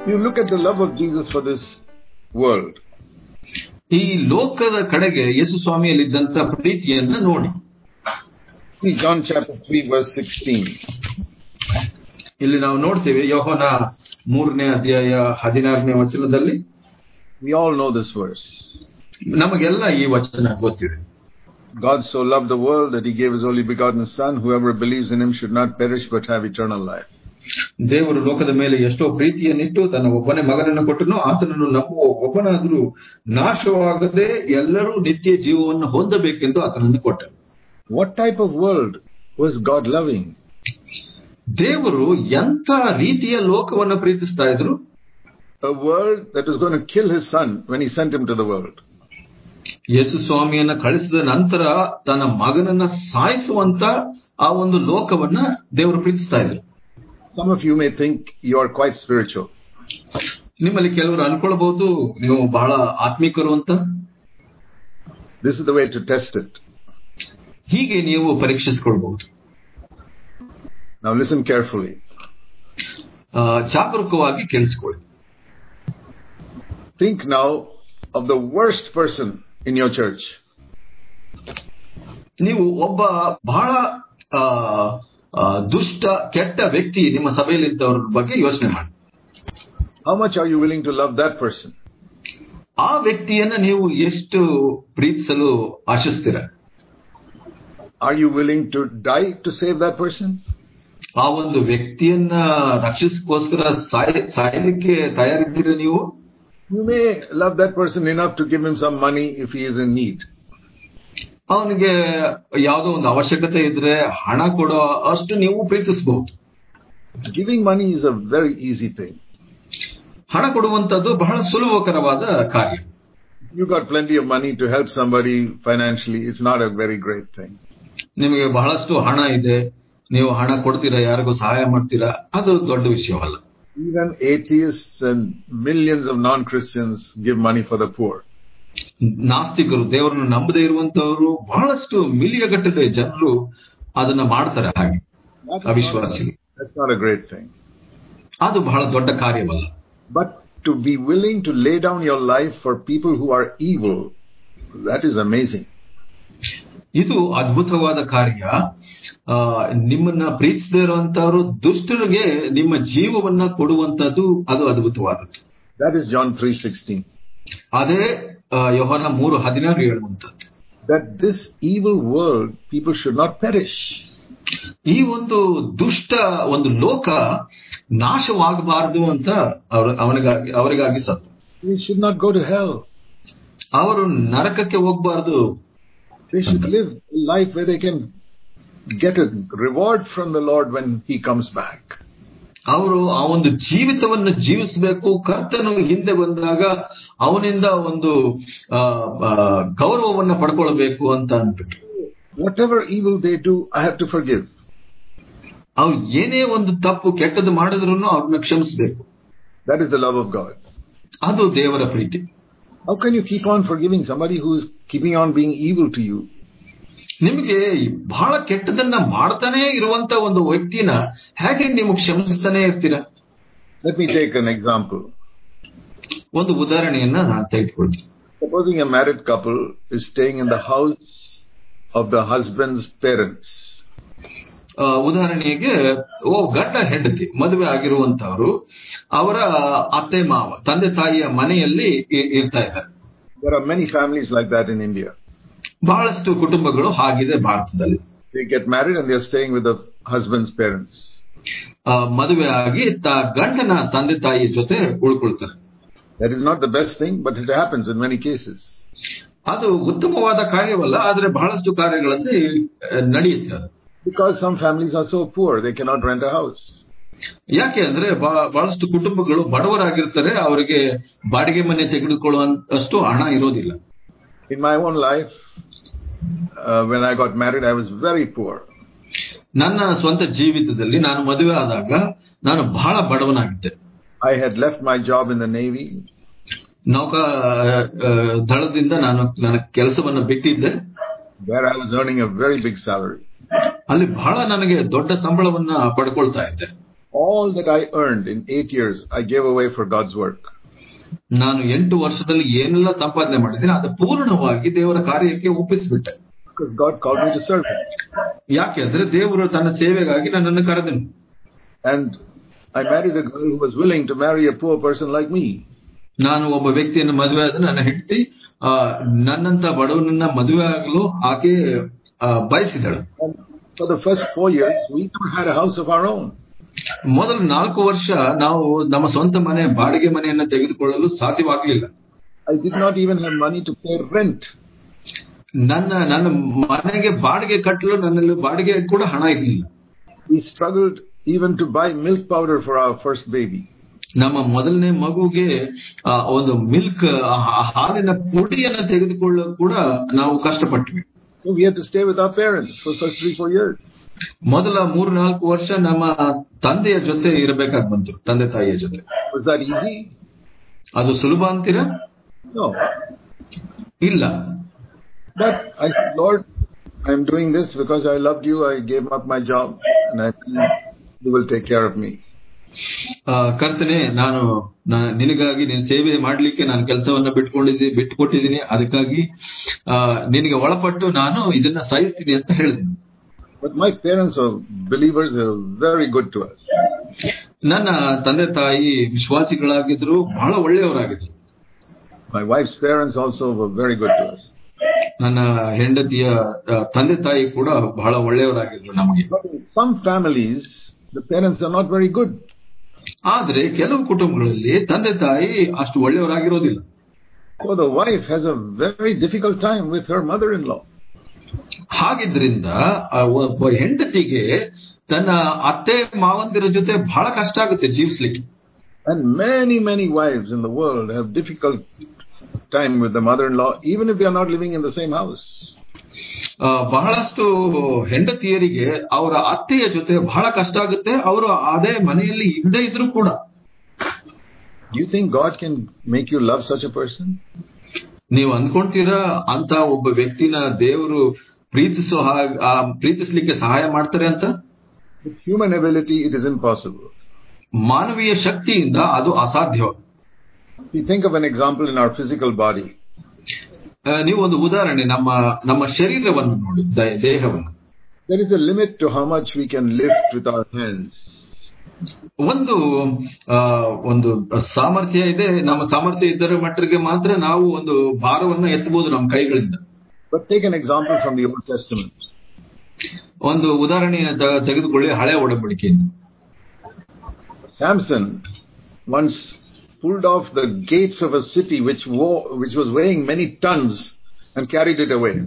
You look at the love of Jesus for this world. ಈ ಲೋಕದ ಕಡೆಗೆ ಯೇಸು ಸ್ವಾಮಿಯಲ್ಲಿದ್ದಂತ ಪ್ರೀತಿಯನ್ನ ನೋಡಿ See John chapter 3 verse 16. ಇಲ್ಲಿ ನಾವು ನೋಡ್ತೇವೆ ಯೋಹನ ಮೂರನೇ ಅಧ್ಯಾಯ ಹದಿನಾರನೇ ವಚನದಲ್ಲಿ We all know this verse. ನಮಗೆಲ್ಲ ಈ ವಚನ ಗೊತ್ತಿದೆ God so loved the world that he gave his only begotten son. Whoever believes in him should not perish but have eternal life. ದೇವರು ಲೋಕದ ಮೇಲೆ ಎಷ್ಟೋ ಪ್ರೀತಿಯನ್ನಿಟ್ಟು ತನ್ನ ಒಬ್ಬನೇ ಮಗನನ್ನು ಕೊಟ್ಟನು ಆತನನ್ನು ನಂಬುವ ಒಬ್ಬನಾದರೂ ನಾಶವಾಗದೆ ಎಲ್ಲರೂ ನಿತ್ಯ ಜೀವವನ್ನು ಹೊಂದಬೇಕೆಂದು ಆತನನ್ನು ಕೊಟ್ಟನು What type of world was God loving? ದೇವರು ಎಂಥ ರೀತಿಯ ಲೋಕವನ್ನು ಪ್ರೀತಿಸ್ತಾ ಇದ್ರು A world that was going to kill his son when he sent him to the world. ಯೇಸು ಸ್ವಾಮಿಯನ್ನ ಕಳಿಸಿದ ನಂತರ ತನ್ನ ಮಗನನ್ನ ಸಾಯಿಸುವಂತ ಆ ಒಂದು ಲೋಕವನ್ನ ದೇವರು ಪ್ರೀತಿಸ್ತಾ ಇದ್ರು Some of you may think you are quite spiritual. ನಿಮ್ಮಲ್ಲಿ ಕೆಲವರು ಅನ್ಕೊಳ್ಬಹುದು ನೀವು ಬಹಳ ಆತ್ಮಿಕರು ಅಂತ This is the way to test it. ಹೀಗೆ ನೀವು ಪರೀಕ್ಷಿಸಿಕೊಳ್ಬಹುದು Now listen carefully. ಆ, ಜಾಗರೂಕವಾಗಿ ಕೇಳಿಸ್ಕೊಳ್ಳಿ Think now of the worst person in your church. ನೀವು ಒಬ್ಬ ಬಹಳ ಆ, ಆ, ದುಷ್ಟ ಕೆಟ್ಟ ವ್ಯಕ್ತಿ ನಿಮ್ಮ ಸಭೆಯಲ್ಲಿದ್ದವ್ರ ಬಗ್ಗೆ ಯೋಚನೆ ಮಾಡಿ How much are you willing to love that person? ಆ ವ್ಯಕ್ತಿಯನ್ನ ನೀವು ಎಷ್ಟು ಪ್ರೀತಿಸಲು ಆಶಿಸ್ತೀರ Are you willing to die to save that person? ಆ ಒಂದು ವ್ಯಕ್ತಿಯನ್ನ ರಕ್ಷಿಸಕ್ಕೋಸ್ಕರ ಸಾಯ್ ಸಾಯಲಿಕ್ಕೆ ತಯಾರಿದ್ದೀರ ನೀವು You may love that person enough to give him some money if he is in need. ಅವನಿಗೆ ಯಾವುದೋ ಒಂದು ಅವಶ್ಯಕತೆ ಇದ್ರೆ ಹಣ ಕೊಡೋ ಅಷ್ಟು ನೀವು ಪ್ರೀತಿಸಬಹುದು Giving money is a very easy thing. ಹಣ ಕೊಡುವಂತದ್ದು ಬಹಳ ಸುಲಭಕರವಾದ ಕಾರ್ಯ You got plenty of money to help somebody financially. It's not a very great thing. ನಿಮಗೆ ಬಹಳಷ್ಟು ಹಣ ಇದೆ ನೀವು ಹಣ ಕೊಡ್ತೀರಾ ಯಾರಿಗೂ ಸಹಾಯ ಮಾಡ್ತೀರಾ ಅದು ದೊಡ್ಡ ವಿಷಯವಲ್ಲ Even atheists and millions of non-Christians give money for the poor. ನಾಸ್ತಿಕರು ದೇವರನ್ನು ನಂಬದೇ ಇರುವಂತವರು ಬಹಳಷ್ಟು ಮಿಲಿಯಗಟ್ಟಲೆ ಜನರು ಅದನ್ನ ಮಾಡ್ತಾರೆ ಹಾಗೆ That's ಅವಿಶ್ವಾಸಿ not, that's not a great thing. ಅದು ಬಹಳ ದೊಡ್ಡ ಕಾರ್ಯವಲ್ಲ But to be willing to lay down your life for people who are evil, that is amazing. ಇದು ಅದ್ಭುತವಾದ ಕಾರ್ಯ ಆ, ನಿಮ್ಮನ್ನ ಪ್ರೀತಿಸದೇ ಇರುವಂತವರು ದುಷ್ಟರಿಗೆ ನಿಮ್ಮ ಜೀವವನ್ನ ಕೊಡುವಂತದ್ದು ಅದು ಅದ್ಭುತವಾದದ್ದು That is John 3:16. ಅದೇ ಆ, ಯೋಹಾನ ಮೂರು ಹದಿನಾರು ಹೇಳುವಂತದ್ದು That this evil world people should not perish. ಈ ಒಂದು ದುಷ್ಟ ಒಂದು ಲೋಕ ನಾಶವಾಗಬಾರದು ಅಂತ ಅವ್ರ ಅವನಿಗಾಗಿ ಅವರಿಗಾಗಿ ಸತ್ತು They should not go to hell. ಅವರು ನರಕಕ್ಕೆ ಹೋಗಬಾರದು They should live a life where they can get a reward from the Lord when He comes back. ಅವರು ಆ ಒಂದು ಜೀವಿತವನ್ನು ಜೀವಿಸಬೇಕು ಕರ್ತನು ಹಿಂದೆ ಬಂದಾಗ ಅವನಿಂದ ಒಂದು ಆ, ಆ, ಗೌರವವನ್ನ ಪಡ್ಕೊಳ್ಬೇಕು ಅಂತ ಅಂದ್ಬಿಟ್ಟು Whatever evil they do, I have to forgive. ಅವ್ರು ಏನೇ ಒಂದು ತಪ್ಪು ಕೆಟ್ಟದ್ದು ಮಾಡಿದ್ರು ಅವ್ರನ್ನ ಕ್ಷಮಿಸಬೇಕು That is the love of God. ಅದು ದೇವರ ಪ್ರೀತಿ How can you keep on forgiving somebody who is keeping on being evil to you? ನಿಮಗೆ ಬಹಳ ಕೆಟ್ಟದನ್ನ ಮಾಡ್ತಾನೆ ಇರುವಂತ ಒಂದು ವ್ಯಕ್ತಿನ ಹೇಗೆ ನೀವು ಕ್ಷಮಿಸ್ತಾನೆ ಇರ್ತೀರಾ Let me take an example. ಒಂದು ಉದಾಹರಣೆಯನ್ನ ನಾನು ತೆಗೆದುಕೊಳ್ತೀನಿ Supposing a married couple is staying in the house of the husband's parents. ಆ, ಉದಾಹರಣೆಗೆ ಓ ಗಂಡ ಹೆಂಡತಿ ಮದುವೆ ಆಗಿರುವಂತವರು ಅವರ ಅತ್ತೆ ಮಾವ ತಂದೆ ತಾಯಿಯ ಮನೆಯಲ್ಲಿ ಇ- ಇರ್ತಾ ಇದ್ದಾರೆ There are many families like that in India. ಬಹಳಷ್ಟು ಕುಟುಂಬಗಳು ಹಾಗಿದೆ ಭಾರತದಲ್ಲಿ They get married and they are staying with the husband's parents. ಆ, ಮದುವೆ ಆಗಿ ತ ಗಂಡನ ತಂದೆ ತಾಯಿಯ ಜೊತೆ ಉಳ್ಕೊಳ್ತಾರೆ That is not the best thing, but it happens in many cases. ಅದು ಉತ್ತಮವಾದ ಕಾರ್ಯವಲ್ಲ ಆದ್ರೆ ಬಹಳಷ್ಟು ಕಾರ್ಯಗಳಲ್ಲಿ ಆ, ನಡೆಯುತ್ತೆ ಅದು Because some families are so poor, they cannot rent a house. ಯಾಕೆ ಅಂದ್ರೆ ಬ- ಬಹಳಷ್ಟು ಕುಟುಂಬಗಳು ಬಡವರಾಗಿರ್ತಾರೆ ಅವರಿಗೆ ಬಾಡಿಗೆ ಮನೆ ತೆಗೆದುಕೊಳ್ಳುವಷ್ಟು ಹಣ ಇರೋದಿಲ್ಲ In my own life, uh, when I got married, I was very poor. ನನ್ನ ಸ್ವಂತ ಜೀವಿತದಲ್ಲಿ ನಾನು ಮದುವೆ ಆದಾಗ ನಾನು ಬಹಳ ಬಡವನಾಗಿದ್ದೆ I had left my job in the Navy. ನೌಕಾ ಆ, ದಳದಿಂದ ನಾನು ನನ್ನ ಕೆಲಸವನ್ನು ಬಿಟ್ಟಿದ್ದೆ There I was earning a very big salary. ಅಲ್ಲಿ ಬಹಳ ನನಗೆ ದೊಡ್ಡ ಸಂಬಳವನ್ನ ಪಡ್ಕೊಳ್ತಾ ಇದ್ದೆ all that I earned in eight years, I gave away for God's work. ನಾನು ಎಂಟು ವರ್ಷದಲ್ಲಿ ಏನೆಲ್ಲ ಸಂಪಾದನೆ ಮಾಡಿದ್ದೀನಿ ಅದು ಪೂರ್ಣವಾಗಿ ದೇವರ ಕಾರ್ಯಕ್ಕೆ ಒಪ್ಪಿಸಿಬಿಟ್ಟೆ Because God called me to serve Him. ಯಾಕೆ ಅಂದ್ರೆ ದೇವರು ತನ್ನ ಸೇವೆಗಾಗಿ ನನ್ನನ್ನು ಕರೆದನು And I married a girl who was willing to marry a poor person like me. ನಾನು ಒಬ್ಬ ವ್ಯಕ್ತಿಯನ್ನು ಮದುವೆ ಆದ ನನ್ನ ಹೆಂಡತಿ ಆ, ನನ್ನಂತ ಬಡವನನ್ನ ಮದುವೆ ಆಗಲು ಆಕೆ ಆ, ಬಯಸಿದಳು And for the first four years, we never had a house of our own. ಮೊದಲು ನಾಲ್ಕು ವರ್ಷ ನಾವು ನಮ್ಮ ಸ್ವಂತ ಮನೆ ಬಾಡಿಗೆ ಮನೆಯನ್ನ ತೆಗೆದುಕೊಳ್ಳಲು ಸಾಧ್ಯವಾಗಲಿಲ್ಲ I did not even have money to pay rent. ನನ್ನ ನನ್ನ ಮನೆಗೆ ಬಾಡಿಗೆ ಕಟ್ಟಲು ನನ್ನಲ್ಲಿ ಬಾಡಿಗೆ ಕೂಡ ಹಣ ಇರಲಿಲ್ಲ We struggled even to buy milk powder for our first baby. ನಮ್ಮ ಮೊದಲನೇ ಮಗುಗೆ ಆ, ಒಂದು ಮಿಲ್ಕ್ ಹಾಲಿನ ಪುಡಿಯನ್ನ ತೆಗೆದುಕೊಳ್ಳಲು ಕೂಡ ನಾವು ಕಷ್ಟಪಟ್ವಿ So we had to stay with our parents for the first three, four years. ಮೊದಲ ಮೂರು ನಾಲ್ಕು ವರ್ಷ ನಮ್ಮ ತಂದೆಯ ಜೊತೆ ಇರಬೇಕಾಗಿ ಬಂತು ತಂದೆ ತಾಯಿಯ ಜೊತೆ Was that easy? ಅದು ಸುಲಭ ಅಂತೀರಾ No. ಇಲ್ಲ But I said, Lord, I'm doing this because I loved you. I gave up my job and I think you will take care of me. ಆ, ಕರ್ತನೆ ನಾನು ನಾ- ನಿನಗಾಗಿ ನಿನ್ನ ಸೇವೆ ಮಾಡ್ಲಿಕ್ಕೆ ನಾನು ಕೆಲಸವನ್ನ ಬಿಟ್ಕೊಂಡಿದ್ದೀನಿ ಬಿಟ್ಟುಕೊಟ್ಟಿದ್ದೀನಿ ಅದಕ್ಕಾಗಿ ಆ, ನಿನಗೆ ಒಳಪಟ್ಟು ನಾನು ಇದನ್ನ ಸಹಿಸ್ತೀನಿ ಅಂತ ಹೇಳಿದ್ದೀನಿ But my parents are believers, they were very good to us. ನನ್ನ ತಂದೆ ತಾಯಿ ವಿಶ್ವಾಸಿಗಳಾಗಿದ್ರು ಬಹಳ ಒಳ್ಳೆಯವರಾಗಿದ್ರು My wife's parents also were very good to us. ನನ್ನ ಹೆಂಡತಿಯ ಆ, ತಂದೆ ತಾಯಿ ಕೂಡ ಬಹಳ ಒಳ್ಳೆಯವರಾಗಿದ್ರು ನಮಗೆ But in some families, the parents are not very good. ಆದ್ರೆ ಕೆಲವು ಕುಟುಂಬಗಳಲ್ಲಿ ತಂದೆ ತಾಯಿ ಅಷ್ಟು ಒಳ್ಳೆಯವರಾಗಿರೋದಿಲ್ಲ So the wife has a very difficult time with her mother-in-law. ಹಾಗಿದ್ರಿಂದ ಆ ಒಬ್ಬ ಹೆಂಡತಿಗೆ ತನ್ನ ಅತ್ತೆ ಮಾವಂದಿರ ಜೊತೆ ಬಹಳ ಕಷ್ಟ ಆಗುತ್ತೆ ಜೀವಿಸ್ಲಿಕ್ಕೆ And many, many wives in the world have difficult time with the mother-in-law, even if they are not living in the same house. ಆ, ಬಹಳಷ್ಟು ಹೆಂಡತಿಯರಿಗೆ ಅವರ ಅತ್ತೆಯ ಜೊತೆ ಬಹಳ ಕಷ್ಟ ಆಗುತ್ತೆ ಅವರು ಅದೇ ಮನೆಯಲ್ಲಿ ಇಲ್ಲದೆ ಇದ್ರು ಕೂಡ Do you think God can make you love such a person? ನೀವು ಅಂದ್ಕೊಂತೀರಾ ಅಂತ ಒಬ್ಬ ವ್ಯಕ್ತಿನ ದೇವರು ಪ್ರೀತಿಸೋ ಹಾಗೆ ಆ, ಪ್ರೀತಿಸ್ಲಿಕ್ಕೆ ಸಹಾಯ ಮಾಡ್ತಾರೆ ಅಂತ With human ability, it is impossible. ಮಾನವೀಯ ಶಕ್ತಿಯಿಂದ ಅದು ಅಸಾಧ್ಯ We think of an example in our physical body. ಆ, ನೀವು ಒಂದು ಉದಾಹರಣೆ ನಮ್ಮ ನಮ್ಮ ಶರೀರವನ್ನು ನೋಡಿ ದ- ದೇಹವನ್ನು There is a limit to how much we can lift with our hands. ಒಂದು ಆ, ಒಂದು ಸಾಮರ್ಥ್ಯ ಇದೆ ನಮ್ಮ ಸಾಮರ್ಥ್ಯ ಇದ್ದರ ಮಟ್ಟಿಗೆ ಮಾತ್ರ ನಾವು ಒಂದು ಭಾರವನ್ನು ಎತ್ತಬಹುದು ನಮ್ಮ ಕೈಗಳಿಂದ But take an example from the Old Testament. ಒಂದು ಉದಾಹರಣೆ ತ- ತೆಗೆದುಕೊಳ್ಳಿ ಹಳೆ ಒಡಂಬಡಿಕೆಯಿಂದ Samson once pulled off the gates of a city which, wo- which was weighing many tons and carried it away.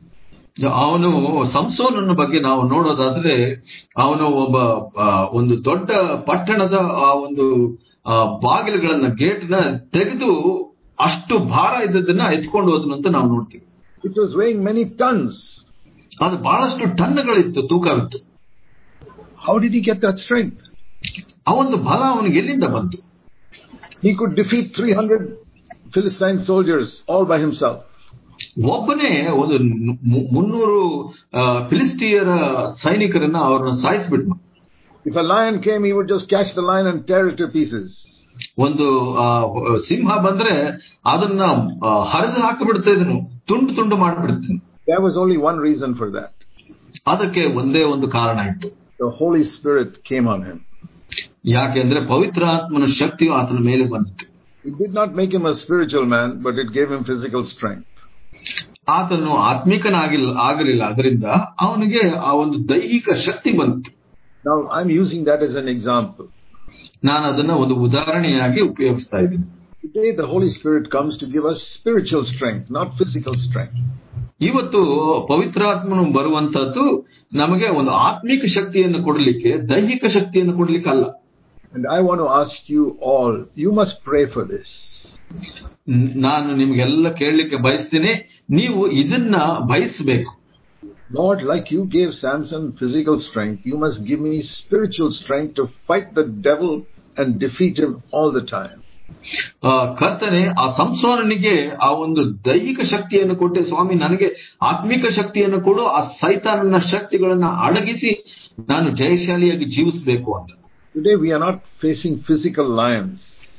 ಅವನು ಸಂಸೋನನ ಬಗ್ಗೆ ನಾವು ನೋಡೋದಾದ್ರೆ ಅವನು ಒಬ್ಬ ಆ, ಒಂದು ದೊಡ್ಡ ಪಟ್ಟಣದ ಆ ಒಂದು ಆ, ಬಾಗಿಲುಗಳನ್ನ ಗೇಟ್ ನ ತೆಗೆದು ಅಷ್ಟು ಭಾರ ಇದ್ದದನ್ನ ಎತ್ಕೊಂಡು ಹೋದನು ಅಂತ ನಾವು ನೋಡ್ತೀವಿ It was weighing many tons. ಅದು ಬಹಳಷ್ಟು ಟನ್ಗಳಿತ್ತು ತೂಕವಿತ್ತು How did he get that strength? ಆ ಒಂದು ಬಲ ಅವನಿಗೆ ಎಲ್ಲಿಂದ ಬಂತು He could defeat 300 Philistine soldiers all by himself. ಒಬ್ಬನೇ ಒಂದು ಮು- ಮುನ್ನೂರು ಆ, ಫಿಲಿಸ್ಟಿಯರ ಸೈನಿಕರನ್ನ ಅವ್ರನ್ನ ಸಾಯಿಸ್ಬಿಟ್ನು If a lion came, he would just catch the lion and tear it to pieces. ಒಂದು ಆ, ಸಿಂಹ ಬಂದ್ರೆ ಅದನ್ನ ಆ, ಹರಿದು ಹಾಕಿಬಿಡ್ತಾ ಇದ್ನು ತುಂಡು ತುಂಡು ಮಾಡಿಬಿಡ್ತೀನಿ There was only one reason for that. ಅದಕ್ಕೆ ಒಂದೇ ಒಂದು ಕಾರಣ ಇತ್ತು The Holy Spirit came on him. ಯಾಕೆಂದ್ರೆ ಪವಿತ್ರ ಆತ್ಮನ ಶಕ್ತಿಯು ಆತನ ಮೇಲೆ ಬಂದಿತ್ತು It did not make him a spiritual man, but it gave him physical strength. ಆತನು ಆತ್ಮಿಕನಾಗಿಲ್ಲ ಆಗಲಿಲ್ಲ ಅದರಿಂದ ಅವನಿಗೆ ಆ ಒಂದು ದೈಹಿಕ ಶಕ್ತಿ ಬಂದಿತ್ತು Now, I'm using that as an example. ನಾನು ಅದನ್ನ ಒಂದು ಉದಾಹರಣೆಯಾಗಿ ಉಪಯೋಗಿಸ್ತಾ ಇದ್ದೀನಿ Today, the Holy Spirit comes to give us spiritual strength, not physical strength. ಇವತ್ತು ಪವಿತ್ರಾತ್ಮನು ಬರುವಂತದ್ದು ನಮಗೆ ಒಂದು ಆತ್ಮಿಕ ಶಕ್ತಿಯನ್ನು ಕೊಡಲಿಕ್ಕೆ ದೈಹಿಕ ಶಕ್ತಿಯನ್ನು ಕೊಡ್ಲಿಕ್ಕೆ ಅಲ್ಲ And I want to ask you all, you must pray for this. ನ್- ನಾನು ನಿಮ್ಗೆಲ್ಲ ಕೇಳಲಿಕ್ಕೆ ಬಯಸ್ತೀನಿ ನೀವು ಇದನ್ನ ಬಯಸಬೇಕು Lord, like you gave Samson physical strength, you must give me spiritual strength to fight the devil and defeat him all the time. ಆ, ಕರ್ತನೆ ಆ ಸಂಸೋನನಿಗೆ ಆ ಒಂದು ದೈಹಿಕ ಶಕ್ತಿಯನ್ನು ಕೊಟ್ಟೆ ಸ್ವಾಮಿ ನನಗೆ ಆತ್ಮಿಕ ಶಕ್ತಿಯನ್ನು ಕೊಡು ಆ ಸೈತಾನನ ಶಕ್ತಿಗಳನ್ನ ಅಡಗಿಸಿ ನಾನು ಜಯಶಾಲಿಯಾಗಿ ಜೀವಿಸಬೇಕು ಅಂತ Today we are not facing physical lions.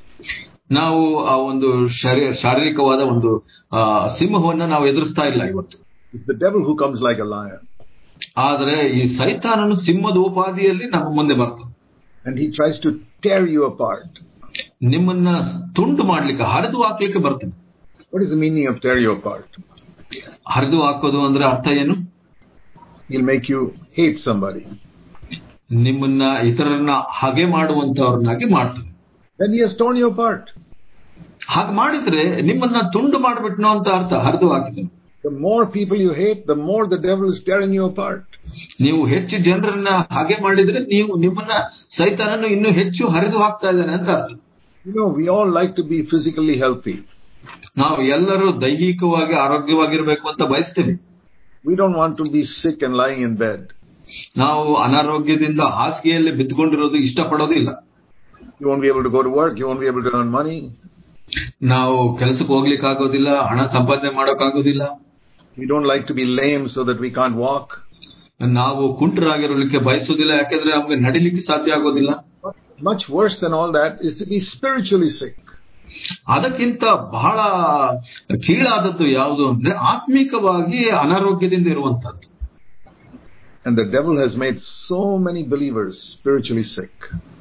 ನಾವು ಆ ಒಂದು ಶರೀ- ಶಾರೀರಿಕವಾದ ಒಂದು ಆ, ಸಿಂಹವನ್ನ ನಾವು ಎದುರಿಸ್ತಾ ಇಲ್ಲ ಇವತ್ತು It's the devil who comes like a lion. ಆದರೆ ಈ ಸೈತಾನನು ಸಿಂಹದ ಉಪಾಧಿಯಲ್ಲಿ ನಮ್ಮ ಮುಂದೆ ಬರ್ತದೆ And he tries to tear you apart. ನಿಮ್ಮನ್ನ ತುಂಡು ಮಾಡ್ಲಿಕ್ಕೆ ಹರಿದು ಹಾಕ್ಲಿಕ್ಕೆ ಬರ್ತದೆ What is the meaning of tear you apart? ಹರಿದು ಹಾಕೋದು ಅಂದ್ರೆ ಅರ್ಥ ಏನು He'll make you hate somebody. ನಿಮ್ಮನ್ನ ಇತರರನ್ನ ಹಾಗೆ ಮಾಡುವಂತವ್ರನ್ನಾಗಿ ಮಾಡ್ತದೆ Then he has torn you apart. ಹಾಗೆ ಮಾಡಿದ್ರೆ ನಿಮ್ಮನ್ನ ತುಂಡು ಮಾಡ್ಬಿಟ್ನೋ ಅಂತ ಅರ್ಥ ಹರಿದು ಹಾಕಿದ್ರು The more people you hate, the more the devil is tearing you apart. ನೀವು ಹೆಚ್ಚು ಜನರನ್ನ ಹಾಗೆ ಮಾಡಿದ್ರೆ ನೀವು ನಿಮ್ಮನ್ನ ಸೈತಾನನು ಇನ್ನೂ ಹೆಚ್ಚು ಹರಿದು ಹಾಕ್ತಾ ಇದ್ದಾನೆ ಅಂತ ಅರ್ಥ You know, we all like to be physically healthy. ನಾವು ಎಲ್ಲರೂ ದೈಹಿಕವಾಗಿ ಆರೋಗ್ಯವಾಗಿರ್ಬೇಕು ಅಂತ ಬಯಸ್ತೇವೆ We don't want to be sick and lying in bed. ನಾವು ಅನಾರೋಗ್ಯದಿಂದ ಹಾಸಿಗೆಯಲ್ಲಿ ಬಿದ್ದುಕೊಂಡಿರೋದು ಇಷ್ಟಪಡೋದಿಲ್ಲ You won't be able to go to work. You won't be able to earn money. ನಾವು ಕೆಲಸಕ್ಕೆ ಹೋಗ್ಲಿಕ್ಕೆ ಆಗೋದಿಲ್ಲ ಹಣ ಸಂಪಾದನೆ ಮಾಡೋಕ್ಕಾಗೋದಿಲ್ಲ We don't like to be lame so that we can't walk. ನಾವು ಕುಂಟರಾಗಿರಲಿಕ್ಕೆ ಬಯಸೋದಿಲ್ಲ ಯಾಕೆಂದ್ರೆ ನಮ್ಗೆ ನಡಿಲಿಕ್ಕೆ ಸಾಧ್ಯ ಆಗೋದಿಲ್ಲ Much worse than all that is to be spiritually sick. ಅದಕ್ಕಿಂತ ಬಹಳ ಕೀಳಾದದ್ದು ಯಾವುದು ಅಂದ್ರೆ ಆತ್ಮಿಕವಾಗಿ ಅನಾರೋಗ್ಯದಿಂದ ಇರುವಂತದ್ದು And the devil has made so many believers spiritually sick.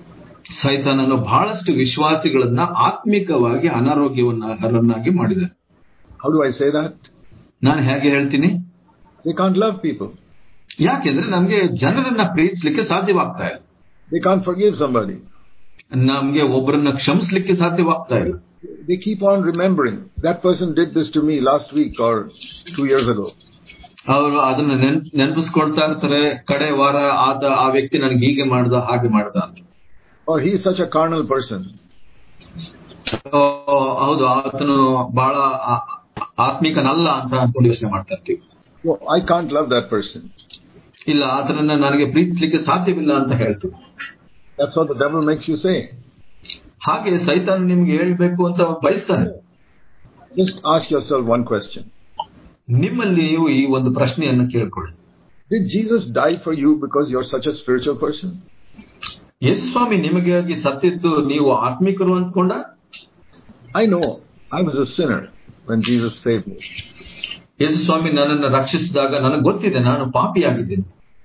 ಸೈತಾನನು ಬಹಳಷ್ಟು ವಿಶ್ವಾಸಿಗಳನ್ನ ಆತ್ಮಿಕವಾಗಿ ಅನಾರೋಗ್ಯವನ್ನಾಗಿ ಮಾಡಿದೆ How do I say that? ನಾನು ಹೇಗೆ ಹೇಳ್ತೀನಿ They can't love people. ಯಾಕೆಂದ್ರೆ ನಮ್ಗೆ ಜನರನ್ನ ಪ್ರೀತಿಸ್ಲಿಕ್ಕೆ ಸಾಧ್ಯವಾಗ್ತಾ ಇಲ್ಲ They can't forgive somebody. ನಮ್ಗೆ ಒಬ್ಬರನ್ನ ಕ್ಷಮಿಸ್ಲಿಕ್ಕೆ ಸಾಧ್ಯವಾಗ್ತಾ ಇಲ್ಲ They keep on remembering that person did this to me last week or two years ago. ಅವರು ಅದನ್ನ ನೆನ್ ನೆನಪಿಸ್ಕೊಳ್ತಾ ಇರ್ತಾರೆ ಕಡೆ ವಾರ ಆತ ಆ ವ್ಯಕ್ತಿ ನನಗೆ ಹೀಗೆ ಮಾಡ್ದ ಹಾಗೆ ಮಾಡ್ದ ಅಂತ Or he's such a carnal person. ಆ, ಹೌದು ಆತನು ಬಹಳ ಆ- ಆತ್ಮಿಕನಲ್ಲ ಅಂತ ಅನ್ಕೊಂಡು ಯೋಚನೆ ಮಾಡ್ತಾ ಇರ್ತೀವಿ No, I can't love that person. ಇಲ್ಲ ಆತನನ್ನ ನನಗೆ ಪ್ರೀತಿಸ್ಲಿಕ್ಕೆ ಸಾಧ್ಯವಿಲ್ಲ ಅಂತ ಹೇಳ್ತೀವಿ That's what the devil makes you say. ಹಾಗೆ ಸೈತಾನ ನಿಮ್ಗೆ ಹೇಳ್ಬೇಕು ಅಂತ ಬಯಸ್ತಾನೆ Just ask yourself one question. ನಿಮ್ಮಲ್ಲಿ ನೀವು ಈ ಒಂದು ಪ್ರಶ್ನೆಯನ್ನ ಕೇಳ್ಕೊಳ್ಳಿ Did Jesus die for you because you're such a spiritual person? ಯೇಸು ಸ್ವಾಮಿ ನಿಮಗಾಗಿ ಸತ್ತಿದ್ದು ನೀವು ಆತ್ಮಿಕರು ಅಂದ್ಕೊಂಡ I know I was a sinner when Jesus saved me. ಯೇಸು ಸ್ವಾಮಿ ನನ್ನನ್ನು ರಕ್ಷಿಸಿದಾಗ ನನಗೆ ಗೊತ್ತಿದೆ ನಾನು ಪಾಪಿಯಾಗಿದ್ದೀನಿ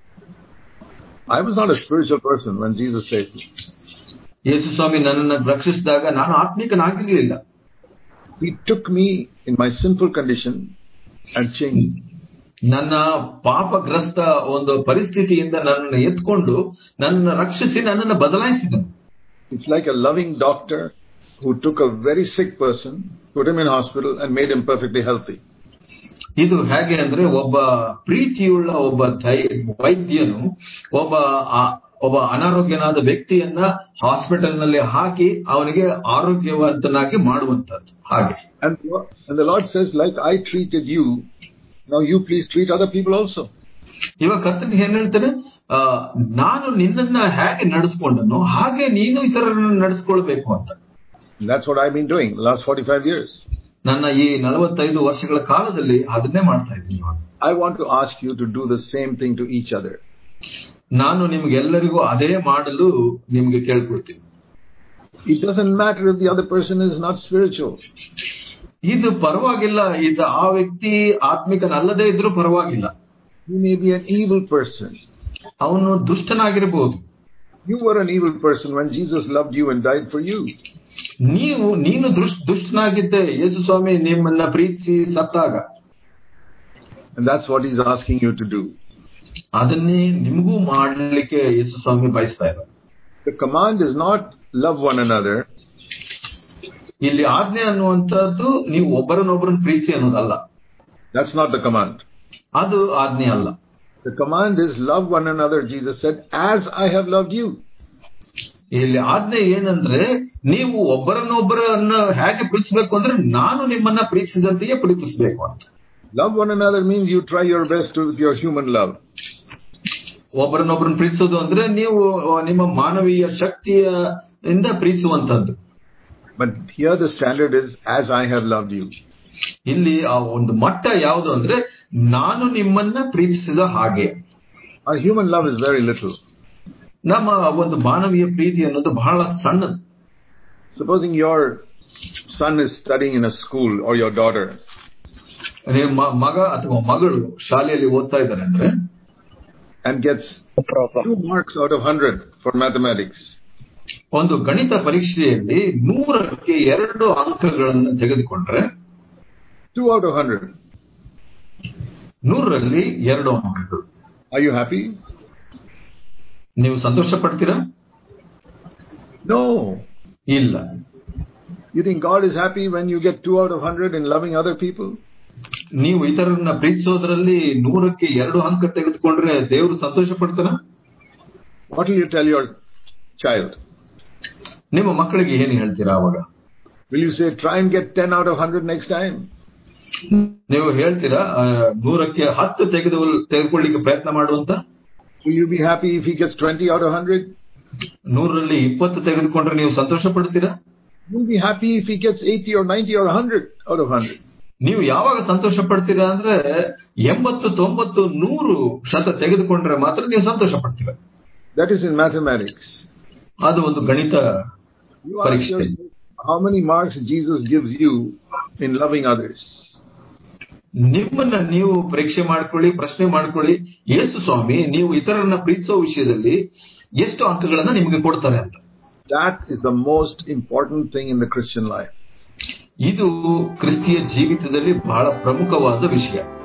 I was not a spiritual person when Jesus saved me. ಯೇಸು ಸ್ವಾಮಿ ನನ್ನನ್ನು ರಕ್ಷಿಸಿದಾಗ ನಾನು ಆತ್ಮಿಕನಾಗಿರ್ಲಿಲ್ಲ He took me in my sinful condition and changed. me. ನನ್ನ ಪಾಪಗ್ರಸ್ತ ಒಂದು ಪರಿಸ್ಥಿತಿಯಿಂದ ನನ್ನನ್ನು ಎತ್ಕೊಂಡು ನನ್ನನ್ನು ರಕ್ಷಿಸಿ ನನ್ನನ್ನು ಬದಲಾಯಿಸಿದನು It's like a loving doctor who took a very sick person, put him in hospital and made him perfectly healthy. ಇದು ಹೇಗೆ ಅಂದ್ರೆ ಒಬ್ಬ ಪ್ರೀತಿಯುಳ್ಳ ಒಬ್ಬ ದೈ ವೈದ್ಯನು ಒಬ್ಬ ಆ- ಒಬ್ಬ ಅನಾರೋಗ್ಯನಾದ ವ್ಯಕ್ತಿಯನ್ನ ಹಾಸ್ಪಿಟಲ್ ನಲ್ಲಿ ಹಾಕಿ ಅವನಿಗೆ ಆರೋಗ್ಯವಂತನಾಗಿ ಮಾಡುವಂತದ್ದು ಹಾಗೆ And, and the Lord says, like I treated you, now you please treat other people also. ಇವಾಗ ಕರ್ತನಿಗೆ ಏನ್ ಹೇಳ್ತಾನೆ ಆ, ನಾನು ನಿನ್ನನ್ನ ಹೇಗೆ ನಡೆಸ್ಕೊಂಡನು ಹಾಗೆ ನೀನು ಇತರರನ್ನ ನಡೆಸ್ಕೊಳ್ಬೇಕು ಅಂತ And that's what I've been doing the last 45 years. ನನ್ನ ಈ ನಲವತ್ತೈದು ವರ್ಷಗಳ ಕಾಲದಲ್ಲಿ ಅದನ್ನೇ ಮಾಡ್ತಾ ಇದ್ದೀನಿ ಇವಾಗ I want to ask you to do the same thing to each other. ನಾನು ನಿಮ್ಗೆಲ್ಲರಿಗೂ ಅದೇ ಮಾಡಲು ನಿಮ್ಗೆ ಕೇಳ್ಕೊಳ್ತೀನಿ It doesn't matter if the other person is not spiritual. ಇದು ಪರವಾಗಿಲ್ಲ ಇದು ಆ ವ್ಯಕ್ತಿ ಆತ್ಮಿಕನಲ್ಲದೇ ಇದ್ರೂ ಪರವಾಗಿಲ್ಲ He may be an evil person. ಅವನು ದುಷ್ಟನಾಗಿರಬಹುದು You were an evil person when Jesus loved you and died for you. ನೀವು ನೀನು ದುಷ್ಟ ದುಷ್ಟನಾಗಿದ್ದೆ ಯೇಸು ಸ್ವಾಮಿ ನಿಮ್ಮನ್ನ ಪ್ರೀತಿಸಿ ಸತ್ತಾಗ And that's what he's asking you to do. ಅದನ್ನೇ ನಿಮಗೂ ಮಾಡಲಿಕ್ಕೆ ಯೇಸು ಸ್ವಾಮಿ ಬಯಸ್ತಾ ಇದ್ದಾರೆ The command is not love one another. ಇಲ್ಲಿ ಆಜ್ಞೆ ಅನ್ನುವಂಥದ್ದು ನೀವು ಒಬ್ಬರನ್ನೊಬ್ಬರನ್ನ ಪ್ರೀತಿ ಅನ್ನೋದಲ್ಲ That's not the command. ಅದು ಆಜ್ಞೆ ಅಲ್ಲ The command is love one another, Jesus said, as I have loved you. ಇಲ್ಲಿ ಆಜ್ಞೆ ಏನಂದ್ರೆ ನೀವು ಒಬ್ಬರನ್ನೊಬ್ಬರನ್ನ ಹೇಗೆ ಪ್ರೀತಿಸಬೇಕು ಅಂದ್ರೆ ನಾನು ನಿಮ್ಮನ್ನ ಪ್ರೀತಿಸಿದಂತೆಯೇ ಪ್ರೀತಿಸಬೇಕು ಅಂತ Love one another means you try your best to, with your human love. ಒಬ್ಬರನ್ನೊಬ್ಬರನ್ನ ಪ್ರೀತಿಸೋದು ಅಂದ್ರೆ ನೀವು ನಿಮ್ಮ ಮಾನವೀಯ ಶಕ್ತಿಯ ಇಂದ ಪ್ರೀತಿಸುವಂತದ್ದು But here the standard is as I have loved you. ಇಲ್ಲಿ ಆ ಒಂದು ಮಟ್ಟ ಯಾವುದು ಅಂದ್ರೆ ನಾನು ನಿಮ್ಮನ್ನ ಪ್ರೀತಿಸಿದ ಹಾಗೆ Our human love is very little. ನಮ್ಮ ಒಂದು ಮಾನವೀಯ ಪ್ರೀತಿ ಅನ್ನೋದು ಬಹಳ ಸಣ್ಣದು Supposing your son is studying in a school or your daughter, ನಿಮ್ಮ ಮಗ ಅಥವಾ ಮಗಳು ಶಾಲೆಯಲ್ಲಿ ಓದ್ತಾ ಇದ್ದಾರೆ ಅಂದ್ರೆ and gets two marks out of 100 for mathematics. ಒಂದು ಗಣಿತ ಪರೀಕ್ಷೆಯಲ್ಲಿ ನೂರಕ್ಕೆ ಎರಡು ಅಂಕಗಳನ್ನು ತೆಗೆದುಕೊಂಡ್ರೆ Two out of 100. ನೂರರಲ್ಲಿ ಎರಡು ಅಂಕಗಳು Are you happy? ನೀವು ಸಂತೋಷ ಪಡ್ತೀರಾ No. ಇಲ್ಲ You think God is happy when you get two out of 100 in loving other people? ನೀವು ಇತರರನ್ನ ಪ್ರೀತಿಸೋದ್ರಲ್ಲಿ ನೂರಕ್ಕೆ ಎರಡು ಅಂಕ ತೆಗೆದುಕೊಂಡ್ರೆ ದೇವರು ಸಂತೋಷ ಪಡ್ತಾನ What will you tell your child? ನಿಮ್ಮ ಮಕ್ಕಳಿಗೆ ಏನು ಹೇಳ್ತೀರಾ ಅವಾಗ Will you say, try and get 10 out of 100 next time? ನೀವು ಹೇಳ್ತೀರಾ ಆ, ನೂರಕ್ಕೆ ಹತ್ತು ತೆಗೆದು ತೆಗೆದುಕೊಳ್ಳಿಕ್ಕೆ ಪ್ರಯತ್ನ ಮಾಡುವಂತ Will you be happy if he gets 20 out of 100? ನೂರಲ್ಲಿ ಇಪ್ಪತ್ತು ತೆಗೆದುಕೊಂಡ್ರೆ ನೀವು ಸಂತೋಷ ಪಡ್ತೀರಾ You'll be happy if he gets 80 or 90 or 100 out of 100. ನೀವು ಯಾವಾಗ ಸಂತೋಷ ಪಡ್ತೀರಾ ಅಂದ್ರೆ ಎಂಬತ್ತು ತೊಂಬತ್ತು ನೂರು ಶತ ತೆಗೆದುಕೊಂಡ್ರೆ ಮಾತ್ರ ನೀವು ಸಂತೋಷ ಪಡ್ತೀರಾ That is in mathematics. ಅದು ಒಂದು ಗಣಿತ You ask Parikshit. yourself how many marks Jesus gives you in loving others. ನಿಮ್ಮನ್ನ ನೀವು ಪರೀಕ್ಷೆ ಮಾಡ್ಕೊಳ್ಳಿ ಪ್ರಶ್ನೆ ಮಾಡ್ಕೊಳ್ಳಿ ಯೇಸು ಸ್ವಾಮಿ ನೀವು ಇತರರನ್ನ ಪ್ರೀತಿಸೋ ವಿಷಯದಲ್ಲಿ ಎಷ್ಟು ಅಂಕಗಳನ್ನ ನಿಮಗೆ ಕೊಡ್ತಾರೆ ಅಂತ That is the most important thing in the Christian life. ಇದು ಕ್ರಿಸ್ತಿಯ ಜೀವಿತದಲ್ಲಿ ಬಹಳ ಪ್ರಮುಖವಾದ ವಿಷಯ